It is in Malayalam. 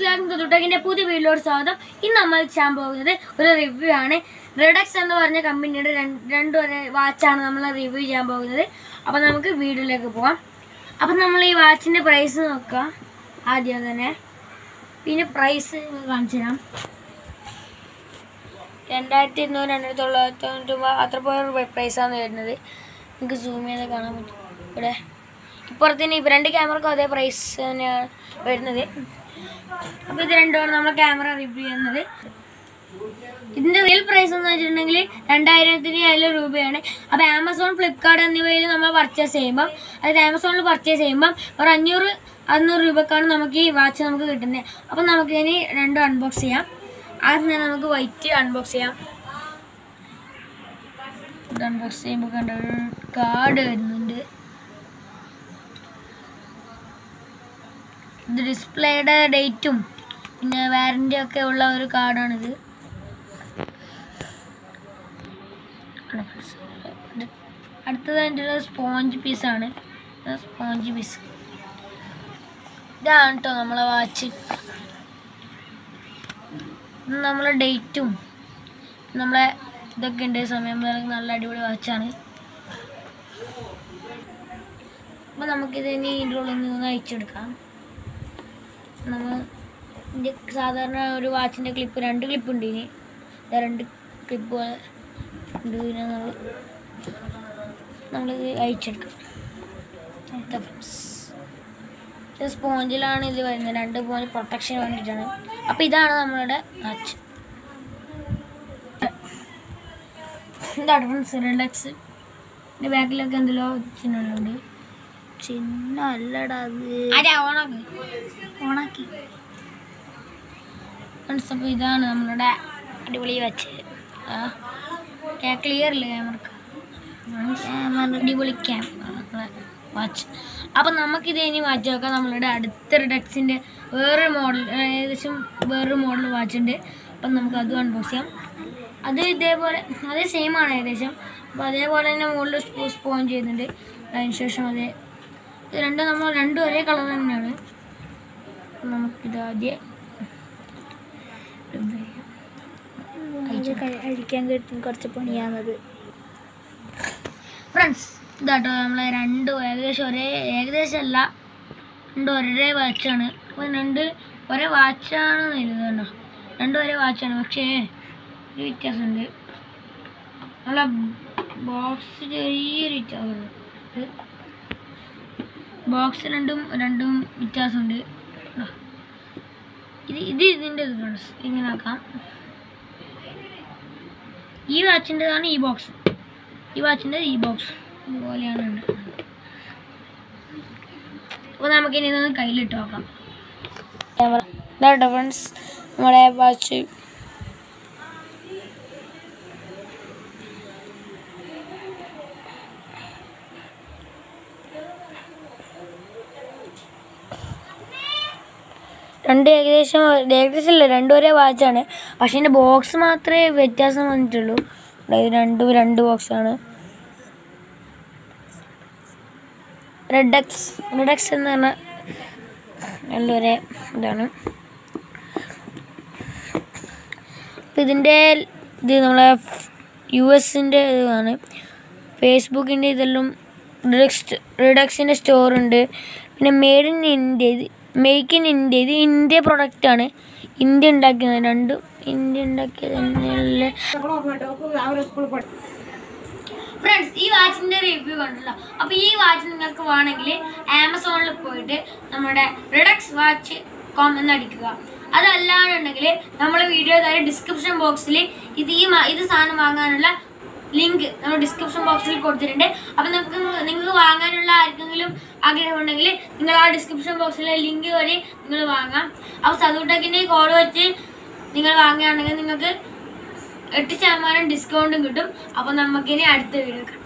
എല്ലാവർക്കും തുട്ടുടെക്കിന്റെ പുതിയ വീഡിയോട് സ്വാഗതം ഇന്ന് നമ്മൾ ചെയ്യാൻ പോകുന്നത് ഒരു റിവ്യൂ ആണ് റെഡക്സ് എന്ന് പറഞ്ഞ കമ്പനിയുടെ രണ്ട് രണ്ട് ഒരു വാച്ചാണ് നമ്മൾ റിവ്യൂ ചെയ്യാൻ പോകുന്നത് അപ്പം നമുക്ക് വീഡിയോയിലേക്ക് പോവാം അപ്പം നമ്മൾ ഈ വാച്ചിൻ്റെ പ്രൈസ് നോക്കാം ആദ്യം തന്നെ പിന്നെ പ്രൈസ് കാണിച്ചു തരാം രണ്ടായിരത്തി ഇരുന്നൂറ് രണ്ടായിരത്തി തൊള്ളായിരത്തി തൊണ്ണൂറ്റി രൂപ അത്ര പോയ പ്രൈസാണ് വരുന്നത് നിങ്ങൾക്ക് സൂം ചെയ്ത് കാണാൻ പറ്റും ഇവിടെ ഇപ്പുറത്തിന് ഇപ്പം രണ്ട് ക്യാമറക്കും അതേ പ്രൈസ് തന്നെയാണ് വരുന്നത് അപ്പോൾ ഇത് രണ്ടുമാണ് നമ്മൾ ക്യാമറ റിവ്യൂ ചെയ്യുന്നത് ഇതിൻ്റെ റിയൽ പ്രൈസ് എന്ന് വെച്ചിട്ടുണ്ടെങ്കിൽ രണ്ടായിരത്തിന് അതിൽ രൂപയാണ് അപ്പോൾ ആമസോൺ ഫ്ലിപ്കാർട്ട് എന്നിവയിൽ നമ്മൾ പർച്ചേസ് ചെയ്യുമ്പം അതായത് ആമസോണിൽ പർച്ചേസ് ചെയ്യുമ്പം ഒരു അഞ്ഞൂറ് അറുന്നൂറ് രൂപക്കാണ് നമുക്ക് ഈ വാച്ച് നമുക്ക് കിട്ടുന്നത് അപ്പം നമുക്ക് ഇനി രണ്ടും അൺബോക്സ് ചെയ്യാം ആദ്യം തന്നെ നമുക്ക് വൈറ്റ് അൺബോക്സ് ചെയ്യാം ഇത് അൺബോക്സ് ചെയ്യുമ്പോൾ കണ്ട ഒരു കാർഡ് വരുന്നുണ്ട് ഇത് ഡിസ്പ്ലേയുടെ ഡേറ്റും പിന്നെ വാറൻറ്റി ഒക്കെ ഉള്ള ഒരു കാർഡാണിത് അടുത്തതായിട്ടുള്ള സ്പോഞ്ച് പീസാണ് സ്പോഞ്ച് പീസ് ഇതാണ് കേട്ടോ നമ്മളെ വാച്ച് ഇത് നമ്മളെ ഡേറ്റും നമ്മളെ ഇതൊക്കെ ഉണ്ട് സമയം നല്ല അടിപൊളി വാച്ചാണ് അപ്പോൾ നമുക്കിത് ഇനി ഇതിൻ്റെ ഉള്ളിൽ നിന്ന് അയച്ചെടുക്കാം നമ്മൾ ഇതിൻ്റെ സാധാരണ ഒരു വാച്ചിൻ്റെ ക്ലിപ്പ് രണ്ട് ക്ലിപ്പ് ഉണ്ട് ഇനി ദാ രണ്ട് ക്ലിപ്പ് പോലെ ഉണ്ട് ഇതിനെ നമ്മൾ നമ്മളിത് അയച്ചെടുക്കാം ഇതാ friends. ഇത് സ്പോഞ്ചിലാണ് ഇത് വരുന്നത് രണ്ട് പോയിന്റ് പ്രൊട്ടക്ഷൻ വേണ്ടിയിട്ടാണ് അപ്പോൾ ഇതാണ് നമ്മളുടെ വാച്ച് ഇതാണ് ഫ്രണ്ട്സ് റിലക്സ് ഇതിൻ്റെ ബാക്കിലൊക്കെ എന്തെല്ലോ ചിഹ്നങ്ങളുണ്ട് ചിഹ്നം അല്ലടാ അത് അതെ ഓണാക്കി ഓണാക്കി ഫ്രണ്ട്സ് അപ്പോൾ ഇതാണ് നമ്മളുടെ അടിപൊളി വാച്ച് ക്ലിയർ ഇല്ല ക്യാമറക്ക് അടിപൊളി ക്യാം നമ്മളെ വാച്ച് അപ്പം നമുക്കിത് ഇനി മാറ്റി വെക്കാം നമ്മളുടെ അടുത്ത റിഡക്സിൻ്റെ വേറൊരു മോഡൽ ഏകദേശം വേറൊരു മോഡൽ വാച്ച് ഉണ്ട് അപ്പം നമുക്ക് അതും അൺബോക്സ് ചെയ്യാം അത് ഇതേപോലെ അത് സെയിം ആണ് ഏകദേശം അപ്പോൾ അതേപോലെ തന്നെ മുകളിൽ സ്പോൺ ചെയ്യുന്നുണ്ട് അതിന് ശേഷം അതേ ഇത് രണ്ടും നമ്മൾ രണ്ടും ഒരേ കളർ തന്നെയാണ് അപ്പം നമുക്കിത് ആദ്യം ഇത് കഴി- കഴിക്കാൻ കിട്ടും കുറച്ച് പണിയാണത് ഫ്രണ്ട്സ് ഇതാട്ടോ നമ്മളെ രണ്ടും ഏകദേശം ഒരേ ഏകദേശം അല്ല രണ്ടും ഒരേ വാച്ചാണ് അപ്പോൾ രണ്ട് ഒരേ വാച്ചാണ് കണ്ടോ രണ്ടും ഒരേ വാച്ചാണ് പക്ഷേ ഒരു വ്യത്യാസമുണ്ട് നമ്മളെ ബോക്സ് ചെറിയൊരു വ്യത്യാസമുണ്ട് ബോക്സ് രണ്ടും രണ്ടും വ്യത്യാസമുണ്ട് ദാ. ഇത് ഇത് ഇതിൻ്റെ ഇത് ഫ്രണ്ട്സ് ഇങ്ങനെ ആക്കാം ഈ വാച്ചിൻ്റെതാണ് ഈ ബോക്സ് ഈ വാച്ചിൻ്റെ ഈ ബോക്സ് ഇതുപോലെയാണ് ഉണ്ടാകുന്നത് അപ്പോൾ നമുക്കിനി ഇതൊന്ന് കയ്യിലിട്ട് നോക്കാം ഇതാട്ടോ ഫ്രണ്ട്സ് നമ്മുടെ വാച്ച് രണ്ട് ഏകദേശം ഏകദേശം ഇല്ല രണ്ടും ഒരേ വാച്ചാണ് പക്ഷേ ഇതിൻ്റെ ബോക്സ് മാത്രമേ വ്യത്യാസം വന്നിട്ടുള്ളൂ അതായത് രണ്ടും രണ്ട് ബോക്സാണ് റെഡക്സ് റെഡക്സ് എന്ന് പറഞ്ഞാൽ രണ്ടും ഒരേ ഇതാണ് അപ്പം ഇതിൻ്റെ ഇത് നമ്മളെ യു എസിൻ്റെ ഇതാണ് ഫേസ്ബുക്കിൻ്റെ ഇതെല്ലാം റിഡക്സ് റിഡക്സിൻ്റെ സ്റ്റോറുണ്ട് പിന്നെ മെയ്ഡ് ഇൻ ഇന്ത്യ ഇത് മേക്ക് ഇൻ ഇന്ത്യ ഇത് ഇന്ത്യ പ്രൊഡക്റ്റാണ് ഇന്ത്യ ഉണ്ടാക്കിയത് രണ്ടും ഇന്ത്യ ഉണ്ടാക്കിയത് തന്നെയല്ലേ ഫ്രണ്ട്സ് ഈ വാച്ചിന്റെ റിവ്യൂ കണ്ടല്ലോ അപ്പൊ ഈ വാച്ച് നിങ്ങൾക്ക് വേണമെങ്കിൽ ആമസോണിൽ പോയിട്ട് നമ്മുടെ റിഡക്സ് വാച്ച് കോം എന്ന് അടിക്കുക അതല്ലാന്നുണ്ടെങ്കിൽ നമ്മൾ വീഡിയോ താഴെ ഡിസ്ക്രിപ്ഷൻ ബോക്സിൽ ഇത് ഈ മ- ഇത് സാധനം വാങ്ങാനുള്ള ലിങ്ക് നമ്മൾ ഡിസ്ക്രിപ്ഷൻ ബോക്സിൽ കൊടുത്തിട്ടുണ്ട് അപ്പം നിങ്ങൾക്ക് നിങ്ങൾക്ക് വാങ്ങാനുള്ള ആർക്കെങ്കിലും ആഗ്രഹമുണ്ടെങ്കിൽ നിങ്ങൾ ആ ഡിസ്ക്രിപ്ഷൻ ബോക്സിലെ ലിങ്ക് വഴി നിങ്ങൾ വാങ്ങാം അപ്പോൾ സദൂട്ടക്കിൻ്റെ കോഡ് വെച്ച് നിങ്ങൾ വാങ്ങുകയാണെങ്കിൽ നിങ്ങൾക്ക് എട്ട് ശതമാനം ഡിസ്കൗണ്ടും കിട്ടും അപ്പോൾ നമുക്കിനി അടുത്ത വീഡിയോ കാണാം